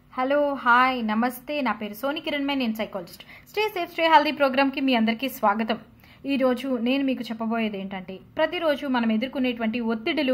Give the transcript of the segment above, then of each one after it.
hello hi నమస్తే నా పేరు సోని కిరణ్ మే నేను psychologist stay safe stay healthy ప్రోగ్రామ్కి మీ అందరికీ స్వాగతం ఈరోజు నేను మీకు చెప్పబోయేది ఏంటంటే ప్రతిరోజు మనం ఎదుర్కొనేటువంటి ఒత్తిడులు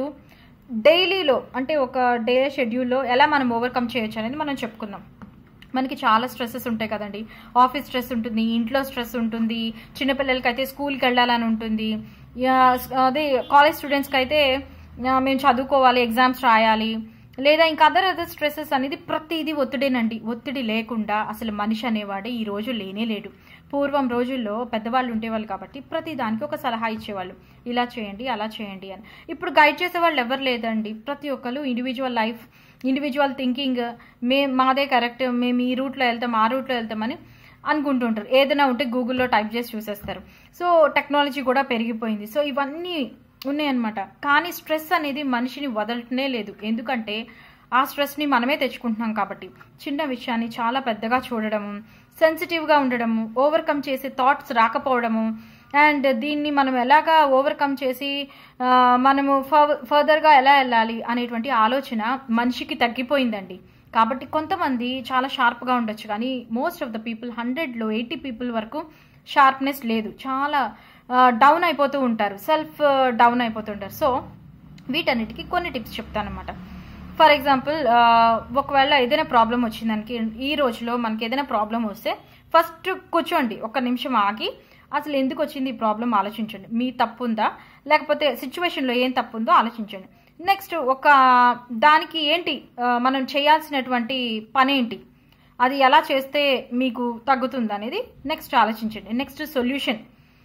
డైలీలో అంటే ఒక డే షెడ్యూల్లో ఎలా మనం ఓవర్కమ్ చేయొచ్చు అనేది మనం చెప్పుకుందాం మనకి చాలా స్ట్రెస్సెస్ ఉంటాయి కదండి ఆఫీస్ స్ట్రెస్ ఉంటుంది ఇంట్లో స్ట్రెస్ ఉంటుంది చిన్నపిల్లలకి అయితే స్కూల్కి వెళ్ళాలని ఉంటుంది యా, అదే కాలేజ్ స్టూడెంట్స్కి అయితే ఆ, మేము చదువుకోవాలి ఎగ్జామ్స్ రాయాలి లేదా ఇంకా అదర్ అదర్ స్ట్రెస్సెస్ అనేది ప్రతిదీ ఒత్తిడేనండి ఒత్తిడి లేకుండా అసలు మనిషి అనేవాడే ఈ రోజు లేనే లేడు పూర్వం రోజుల్లో పెద్దవాళ్ళు ఉండేవాళ్ళు కాబట్టి ప్రతి దానికి ఒక సలహా ఇచ్చేవాళ్ళు ఇలా చేయండి అలా చేయండి అని ఇప్పుడు గైడ్ చేసే వాళ్ళు ఎవరు లేదండి ప్రతి ఒక్కరు ఇండివిజువల్ లైఫ్ ఇండివిజువల్ థింకింగ్ మే మాదే కరెక్ట్ మేము ఈ రూట్లో వెళ్తాం ఆ రూట్లో వెళ్తామని అనుకుంటుంటారు ఏదైనా ఉంటే గూగుల్లో టైప్ చేసి చూసేస్తారు సో టెక్నాలజీ కూడా పెరిగిపోయింది సో ఇవన్నీ ఉన్నాయన్నమాట కానీ స్ట్రెస్ అనేది మనిషిని వదలటనే లేదు ఎందుకంటే ఆ స్ట్రెస్ని మనమే తెచ్చుకుంటున్నాం కాబట్టి చిన్న విషయాన్ని చాలా పెద్దగా చూడడము సెన్సిటివ్గా ఉండడము ఓవర్కమ్ చేసే థాట్స్ రాకపోవడము అండ్ దీన్ని మనం ఎలాగా ఓవర్కమ్ చేసి ఆ, మనము ఫర్దర్గా ఎలా వెళ్ళాలి అనేటువంటి ఆలోచన మనిషికి తగ్గిపోయిందండి కాబట్టి కొంతమంది చాలా షార్ప్గా ఉండొచ్చు కానీ మోస్ట్ ఆఫ్ ద పీపుల్ హండ్రెడ్లో ఎయిటీ పీపుల్ వరకు షార్ప్నెస్ లేదు చాలా డౌన్ అయిపోతూ ఉంటారు సెల్ఫ్ డౌన్ అయిపోతుంటారు సో వీటన్నిటికీ కొన్ని టిప్స్ చెప్తానమాట ఫర్ ఎగ్జాంపుల్ ఒకవేళ ఏదైనా ప్రాబ్లం వచ్చిందానికి ఈ రోజులో మనకి ఏదైనా ప్రాబ్లం వస్తే ఫస్ట్ కూర్చోండి ఒక నిమిషం ఆగి అసలు ఎందుకు వచ్చింది ఈ ప్రాబ్లం ఆలోచించండి మీ తప్పు ఉందా లేకపోతే సిచ్యువేషన్లో ఏం తప్పు ఉందో ఆలోచించండి నెక్స్ట్ ఒక దానికి ఏంటి ఆ, మనం చేయాల్సినటువంటి పని ఏంటి అది ఎలా చేస్తే మీకు తగ్గుతుంది అనేది నెక్స్ట్ ఆలోచించండి నెక్స్ట్ సొల్యూషన్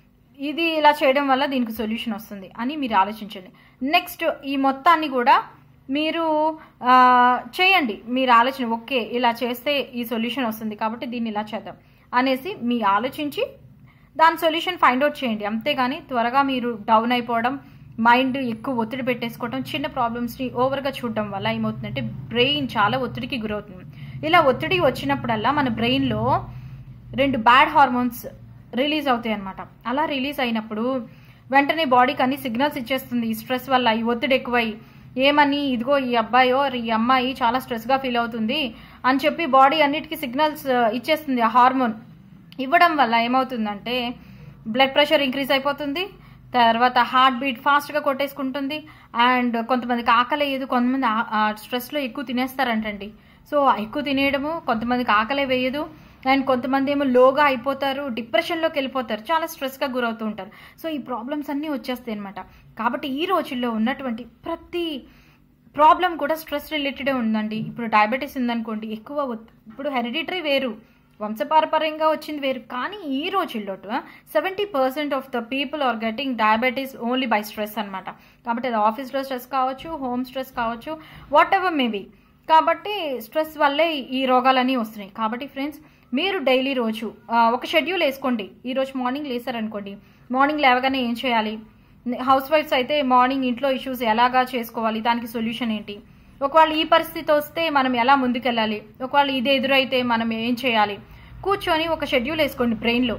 ఇది ఇలా చేయడం వల్ల దీనికి సొల్యూషన్ వస్తుంది అని మీరు ఆలోచించండి నెక్స్ట్ ఈ మొత్తాన్ని కూడా మీరు ఆ, చేయండి మీరు ఆలోచన ఓకే ఇలా చేస్తే ఈ సొల్యూషన్ వస్తుంది కాబట్టి దీన్ని ఇలా చేద్దాం అనేసి మీ ఆలోచించి దాని సొల్యూషన్ ఫైండ్ అవుట్ చేయండి అంతేగాని త్వరగా మీరు డౌన్ అయిపోవడం మైండ్ ఎక్కువ ఒత్తిడి పెట్టేసుకోవడం చిన్న ప్రాబ్లమ్స్ని ఓవర్గా చూడడం వల్ల ఏమవుతుందంటే బ్రెయిన్ చాలా ఒత్తిడికి గురవుతుంది ఇలా ఒత్తిడి వచ్చినప్పుడల్లా మన బ్రెయిన్లో రెండు బ్యాడ్ హార్మోన్స్ రిలీజ్ అవుతాయి అనమాట అలా రిలీజ్ అయినప్పుడు వెంటనే బాడీకి అన్ని సిగ్నల్స్ ఇచ్చేస్తుంది ఈ స్ట్రెస్ వల్ల ఈ ఒత్తిడి ఎక్కువై ఏమని ఇదిగో ఈ అబ్బాయో ఈ అమ్మాయి చాలా స్ట్రెస్గా ఫీల్ అవుతుంది అని చెప్పి బాడీ అన్నిటికీ సిగ్నల్స్ ఇచ్చేస్తుంది ఆ హార్మోన్ ఇవ్వడం వల్ల ఏమవుతుందంటే బ్లడ్ ప్రెషర్ ఇంక్రీజ్ అయిపోతుంది తర్వాత హార్ట్ బీట్ ఫాస్ట్గా కొట్టేసుకుంటుంది అండ్ కొంతమందికి ఆకలి వేయదు కొంతమంది ఆ- ఆ స్ట్రెస్లో ఎక్కువ తినేస్తారంటండి సో ఎక్కువ తినేయడము కొంతమందికి ఆకలి వేయదు అండ్ కొంతమంది ఏమో లోగా అయిపోతారు డిప్రెషన్లోకి వెళ్ళిపోతారు చాలా స్ట్రెస్గా గురవుతూ ఉంటారు సో ఈ ప్రాబ్లమ్స్ అన్నీ వచ్చేస్తాయి అనమాట కాబట్టి ఈ రోజుల్లో ఉన్నటువంటి ప్రతి ప్రాబ్లం కూడా స్ట్రెస్ రిలేటెడే ఉందండి ఇప్పుడు డయాబెటీస్ ఉందనుకోండి ఎక్కువ ఒత్- ఇప్పుడు హెరిడిటరీ వేరు వంశపారపర్యంగా వచ్చింది వేరు కానీ ఈ రోజుల్లో seventy percent of the people are getting diabetes only by stress అనమాట కాబట్టి అది ఆఫీస్లో స్ట్రెస్ కావచ్చు హోమ్ స్ట్రెస్ కావచ్చు వాట్ ఎవర్ మేబీ కాబట్టి స్ట్రెస్ వల్లే ఈ రోగాలన్నీ వస్తున్నాయి కాబట్టి ఫ్రెండ్స్ మీరు డైలీ రోజు ఆ, ఒక షెడ్యూల్ వేసుకోండి ఈ రోజు మార్నింగ్ లేసారనుకోండి మార్నింగ్ లేవగానే ఏం చేయాలి హౌస్ వైఫ్స్ అయితే మార్నింగ్ ఇంట్లో ఇష్యూస్ ఎలాగా చేసుకోవాలి దానికి సొల్యూషన్ ఏంటి ఒకవేళ ఈ పరిస్థితి వస్తే మనం ఎలా ముందుకెళ్ళాలి ఒకవేళ ఇది ఎదురైతే మనం ఏం చేయాలి కూర్చొని ఒక షెడ్యూల్ వేసుకోండి బ్రెయిన్లో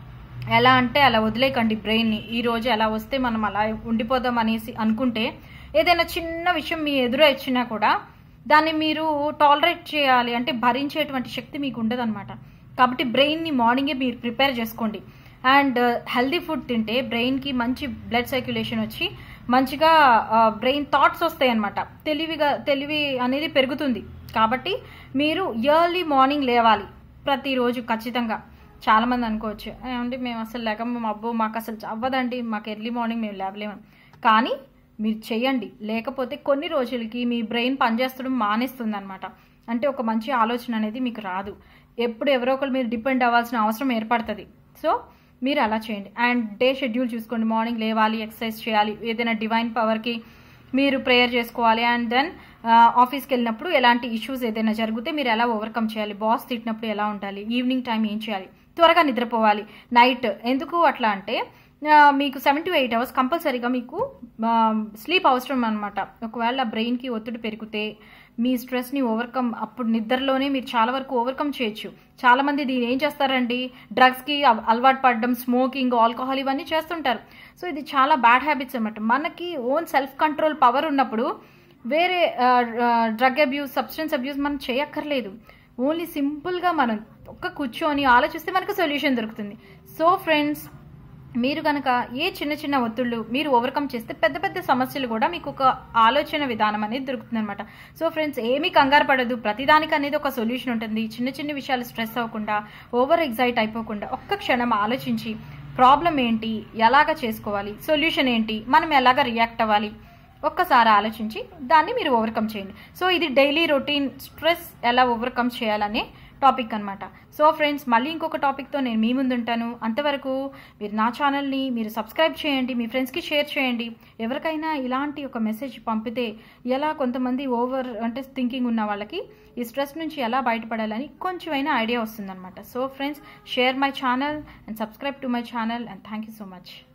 ఎలా అంటే అలా వదిలేకండి బ్రెయిన్ని ఈ రోజు ఎలా వస్తే మనం అలా ఉండిపోదాం అనేసి అనుకుంటే ఏదైనా చిన్న విషయం మీ ఎదురు వచ్చినా కూడా దాన్ని మీరు టాలరేట్ చేయాలి అంటే భరించేటువంటి శక్తి మీకు ఉండదన్నమాట కాబట్టి బ్రెయిన్ని మార్నింగే మీరు ప్రిపేర్ చేసుకోండి అండ్ హెల్దీ ఫుడ్ తింటే బ్రెయిన్కి మంచి బ్లడ్ సర్క్యులేషన్ వచ్చి మంచిగా బ్రెయిన్ థాట్స్ వస్తాయి అనమాట తెలివిగా తెలివి అనేది పెరుగుతుంది కాబట్టి మీరు ఎర్లీ మార్నింగ్ లేవాలి ప్రతిరోజు ఖచ్చితంగా చాలా మంది అనుకోవచ్చు ఏమండి మేము అసలు లేకము అబ్బో మాకు అసలు అవ్వదండి మాకు ఎర్లీ మార్నింగ్ మేము లేవలేము కానీ మీరు చేయండి లేకపోతే కొన్ని రోజులకి మీ బ్రెయిన్ పనిచేస్తడం మానేస్తుంది అనమాట అంటే ఒక మంచి ఆలోచన అనేది మీకు రాదు ఎప్పుడు ఎవరో ఒకరు మీరు డిపెండ్ అవ్వాల్సిన అవసరం ఏర్పడుతుంది సో మీరు అలా చేయండి అండ్ డే షెడ్యూల్ చూసుకోండి మార్నింగ్ లేవాలి ఎక్సర్సైజ్ చేయాలి ఏదైనా డివైన్ పవర్కి మీరు ప్రేయర్ చేసుకోవాలి అండ్ దెన్ ఆఫీస్కి వెళ్ళినప్పుడు ఎలాంటి ఇష్యూస్ ఏదైనా జరిగితే మీరు ఎలా ఓవర్కమ్ చేయాలి బాస్ తిట్టినప్పుడు ఎలా ఉండాలి ఈవినింగ్ టైం ఏం చేయాలి త్వరగా నిద్రపోవాలి నైట్ ఎందుకు అట్లా అంటే ఆ, మీకు సెవెన్ టు ఎయిట్ అవర్స్ కంపల్సరీగా మీకు స్లీప్ అవసరం అనమాట ఒకవేళ బ్రెయిన్కి ఒత్తిడి పెరిగితే మీ స్ట్రెస్ని ఓవర్కమ్ అప్పుడు నిద్రలోనే మీరు చాలా వరకు ఓవర్కమ్ చేయొచ్చు చాలా మంది దీని ఏం చేస్తారండి డ్రగ్స్కి అలవాటు పడడం స్మోకింగ్ ఆల్కహాల్ ఇవన్నీ చేస్తుంటారు సో ఇది చాలా బ్యాడ్ హ్యాబిట్స్ అనమాట మనకి ఓన్ సెల్ఫ్ కంట్రోల్ పవర్ ఉన్నప్పుడు వేరే డ్రగ్ అబ్యూస్ సబ్స్టెన్స్ అబ్యూస్ మనం చేయక్కర్లేదు ఓన్లీ సింపుల్గా మనం ఒక్క కూర్చొని ఆలోచిస్తే మనకు సొల్యూషన్ దొరుకుతుంది సో ఫ్రెండ్స్ మీరు కనుక ఏ చిన్న చిన్న ఒత్తిళ్ళు మీరు ఓవర్కమ్ చేస్తే పెద్ద పెద్ద సమస్యలు కూడా మీకు ఒక ఆలోచన విధానం అనేది దొరుకుతుంది అనమాట సో ఫ్రెండ్స్ ఏమీ కంగారు పడదు ప్రతిదానికి అనేది ఒక సొల్యూషన్ ఉంటుంది చిన్న చిన్న విషయాలు స్ట్రెస్ అవ్వకుండా ఓవర్ ఎగ్జైట్ అయిపోకుండా ఒక్క క్షణం ఆలోచించి ప్రాబ్లం ఏంటి ఎలాగ చేసుకోవాలి సొల్యూషన్ ఏంటి మనం ఎలాగ రియాక్ట్ అవ్వాలి ఒక్కసారి ఆలోచించి దాన్ని మీరు ఓవర్కమ్ చేయండి సో ఇది డైలీ రొటీన్ స్ట్రెస్ ఎలా ఓవర్కమ్ చేయాలనే టాపిక్ అనమాట సో ఫ్రెండ్స్ మళ్ళీ ఇంకొక టాపిక్తో నేను మీ ముందు ఉంటాను అంతవరకు మీరు నా ఛానల్ని మీరు సబ్స్క్రైబ్ చేయండి మీ ఫ్రెండ్స్కి షేర్ చేయండి ఎవరికైనా ఇలాంటి ఒక మెసేజ్ పంపితే ఎలా కొంతమంది ఓవర్ అంటే థింకింగ్ ఉన్న వాళ్ళకి ఈ స్ట్రెస్ నుంచి ఎలా బయటపడాలని కొంచెమైనా ఐడియా వస్తుందన్నమాట so friends share my channel and subscribe to my channel and thank you so much